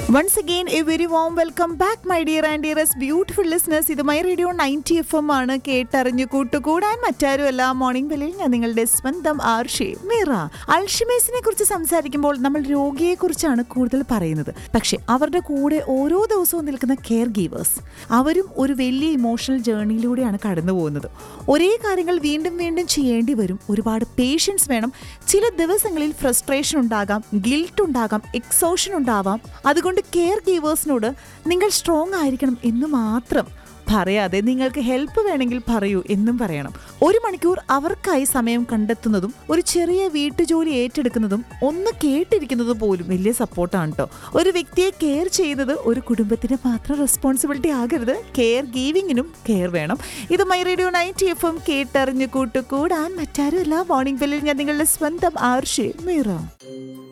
once again a very warm welcome back my dear and dearest beautiful listeners ഇത് my radio ninety F M ആണ് കേട്ടറിഞ്ഞു കൂട്ടുകൂടാൻ മറ്റാരുമല്ല morning ബെല്ലിൽ ഞാൻ നിങ്ങളുടെ സ്വന്തം ആർഷി മീറ അൾഷിമേസിനെ കുറിച്ച് സംസാരിക്കുമ്പോൾ നമ്മൾ രോഗിയെ കുറിച്ചാണ് കൂടുതൽ പറയുന്നത് പക്ഷെ അവരുടെ കൂടെ ഓരോ ദിവസവും നിൽക്കുന്ന കെയർ ഗീവേഴ്സ് അവരും ഒരു വലിയ ഇമോഷണൽ ജേർണിയിലൂടെയാണ് കടന്നു പോകുന്നത് ഒരേ കാര്യങ്ങൾ വീണ്ടും വീണ്ടും ചെയ്യേണ്ടി വരും ഒരുപാട് പേഷ്യൻസ് വേണം ചില ദിവസങ്ങളിൽ ഫ്രസ്ട്രേഷൻ ഉണ്ടാകാം ഗിൽട്ട് ഉണ്ടാകാം എക്സോഷൻ ഉണ്ടാവാം അതുകൊണ്ട് കെയർ ഗീവേഴ്സിനോട് നിങ്ങൾ സ്ട്രോങ് ആയിരിക്കണം എന്ന് മാത്രം പറയാതെ നിങ്ങൾക്ക് ഹെൽപ്പ് വേണമെങ്കിൽ പറയൂ എന്നും പറയണം ഒരു മണിക്കൂർ അവർക്കായി സമയം കണ്ടെത്തുന്നതും ഒരു ചെറിയ വീട്ടുജോലി ഏറ്റെടുക്കുന്നതും ഒന്ന് കേട്ടിരിക്കുന്നത് പോലും വലിയ സപ്പോർട്ടാണ് കേട്ടോ ഒരു വ്യക്തിയെ കെയർ ചെയ്യുന്നത് ഒരു കുടുംബത്തിന്റെ മാത്രം റെസ്പോൺസിബിലിറ്റി ആകരുത് കെയർ ഗീവിങ്ങിനും കെയർ വേണം ഇത് my radio night F M കേട്ടറിഞ്ഞു കൂട്ടുകൂടാൻ മറ്റാരുമല്ല മോർണിംഗ് ബെല്ലിൽ ഞാൻ നിങ്ങളുടെ സ്വന്തം ആർഷി മീറ